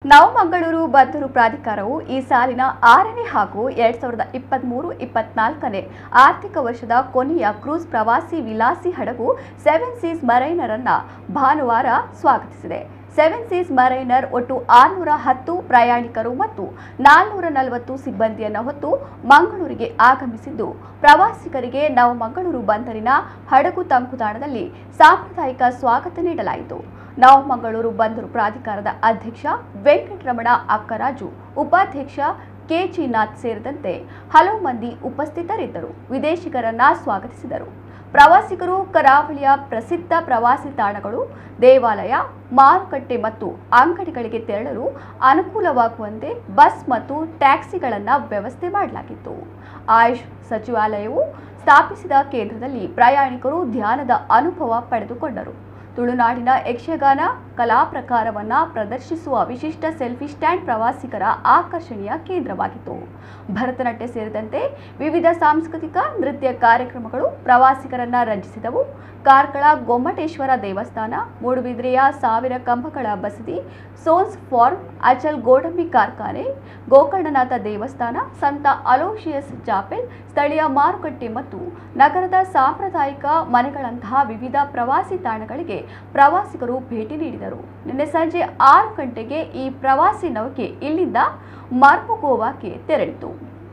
ನವಮಂಗಳೂರು ಬಂದರು ಪ್ರಾಧಿಕಾರವು ಈ ಸಾಲಿನ ಆರನೇ ಹಾಗೂ ಎರಡ್ ಸಾವಿರದ ಇಪ್ಪತ್ತ್ಮೂರು ಇಪ್ಪತ್ನಾಲ್ಕನೇ ಆರ್ಥಿಕ ವರ್ಷದ ಕೊನೆಯ ಕ್ರೂಸ್ ಪ್ರವಾಸಿ ವಿಲಾಸಿ ಹಡಗು ಸೆವೆನ್ ಸೀಸ್ ಮರೈನರ್ ಅನ್ನ ಭಾನುವಾರ ಸ್ವಾಗತಿಸಿದೆ ಸೆವೆನ್ ಸೀಸ್ ಮರೈನರ್ ಒಟ್ಟು ಆರುನೂರ ಹತ್ತು ಪ್ರಯಾಣಿಕರು ಮತ್ತು ನಾಲ್ನೂರ ನಲವತ್ತು ಸಿಬ್ಬಂದಿಯನ್ನು ಹೊತ್ತು ಮಂಗಳೂರಿಗೆ ಆಗಮಿಸಿದ್ದು ಪ್ರವಾಸಿಗರಿಗೆ ನವಮಂಗಳೂರು ಬಂದರಿನ ಹಡಗು ತಂಗುದಾಣದಲ್ಲಿ ಸಾಂಪ್ರದಾಯಿಕ ಸ್ವಾಗತ ನೀಡಲಾಯಿತು ನವಮಂಗಳೂರು ಬಂದರು ಪ್ರಾಧಿಕಾರದ ಅಧ್ಯಕ್ಷ ವೆಂಕಟರಮಣ ಅಕ್ಕರಾಜು ಉಪಾಧ್ಯಕ್ಷ ಕೆಜಿ ನಾಥ್ ಸೇರಿದಂತೆ ಹಲವು ಮಂದಿ ಉಪಸ್ಥಿತರಿದ್ದರು ವಿದೇಶಿಗರನ್ನ ಸ್ವಾಗತಿಸಿದರು ಪ್ರವಾಸಿಗರು ಕರಾವಳಿಯ ಪ್ರಸಿದ್ಧ ಪ್ರವಾಸಿ ತಾಣಗಳು ದೇವಾಲಯ ಮಾರುಕಟ್ಟೆ ಮತ್ತು ಅಂಗಡಿಗಳಿಗೆ ತೆರಳಲು ಅನುಕೂಲವಾಗುವಂತೆ ಬಸ್ ಮತ್ತು ಟ್ಯಾಕ್ಸಿಗಳನ್ನು ವ್ಯವಸ್ಥೆ ಮಾಡಲಾಗಿತ್ತು ಆಯುಷ್ ಸಚಿವಾಲಯವು ಸ್ಥಾಪಿಸಿದ ಕೇಂದ್ರದಲ್ಲಿ ಪ್ರಯಾಣಿಕರು ಧ್ಯಾನದ ಅನುಭವ ಪಡೆದುಕೊಂಡರು ತುಳುನಾಡಿನ ಯಕ್ಷಗಾನ ಕಲಾ ಪ್ರಕಾರವನ್ನ ಪ್ರದರ್ಶಿಸುವ ವಿಶಿಷ್ಟ ಸೆಲ್ಫಿ ಸ್ಟ್ಯಾಂಡ್ ಪ್ರವಾಸಿಗರ ಆಕರ್ಷಣೆಯ ಕೇಂದ್ರವಾಗಿತ್ತು ಭರತನಾಟ್ಯ ಸೇರಿದಂತೆ ವಿವಿಧ ಸಾಂಸ್ಕೃತಿಕ ನೃತ್ಯ ಕಾರ್ಯಕ್ರಮಗಳು ಪ್ರವಾಸಿಗರನ್ನ ರಂಜಿಸಿದವು ಕಾರ್ಕಳ ಗೊಮ್ಮಟೇಶ್ವರ ದೇವಸ್ಥಾನ ಮೂಡುಬಿದ್ರೆಯ ಸಾವಿರ ಕಂಬಗಳ ಬಸದಿ ಸೋನ್ಸ್ ಫಾರ್ಮ್ ಅಚಲ್ ಗೋಡಂಬಿ ಕಾರ್ಖಾನೆ ಗೋಕರ್ಣನಾಥ ದೇವಸ್ಥಾನ ಸಂತ ಅಲೋಶಿಯಸ್ ಚಾಪೆಲ್ ಸ್ಥಳೀಯ ಮಾರುಕಟ್ಟೆ ಮತ್ತು ನಗರದ ಸಾಂಪ್ರದಾಯಿಕ ಮನೆಗಳಂತಹ ವಿವಿಧ ಪ್ರವಾಸಿ ತಾಣಗಳಿಗೆ ಪ್ರವಾಸಿಗರು ಭೇಟಿ ನೀಡಿದರು ನಿನ್ನೆ ಸಂಜೆ ಆರು ಗಂಟೆಗೆ ಈ ಪ್ರವಾಸಿ ನೌಕೆ ಇಲ್ಲಿಂದ ಮರ್ಮುಗೋವಾಕ್ಕೆ ತೆರಳಿತು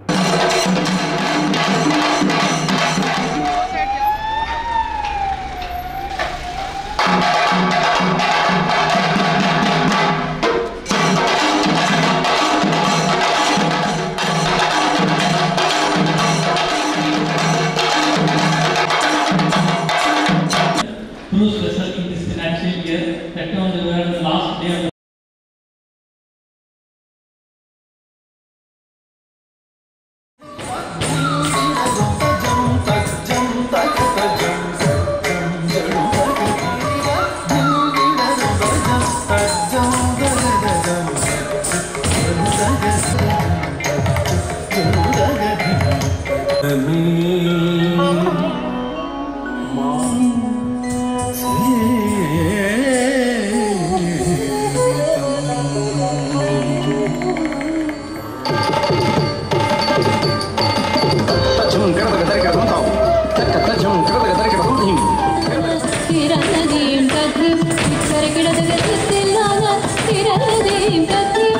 cruise vessel in this financial year that on the, were the last day of the തിരനദിയും കഥയും ഇക്കരകിടതക തെറ്റില്ലാന തിരനദിയും കഥയും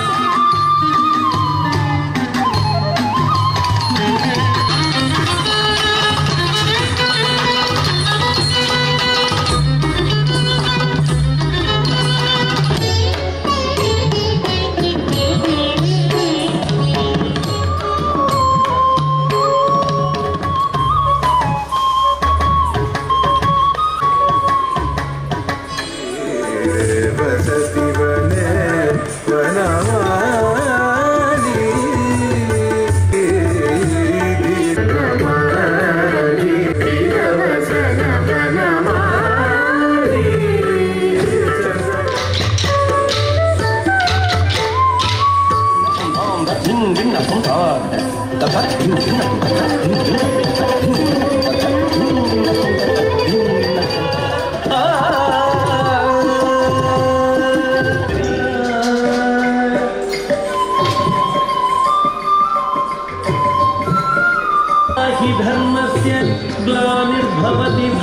ವಸತಿ ವನೆ ವನಮಾಲಿ हि धर्मस्य ग्लानिर्भवति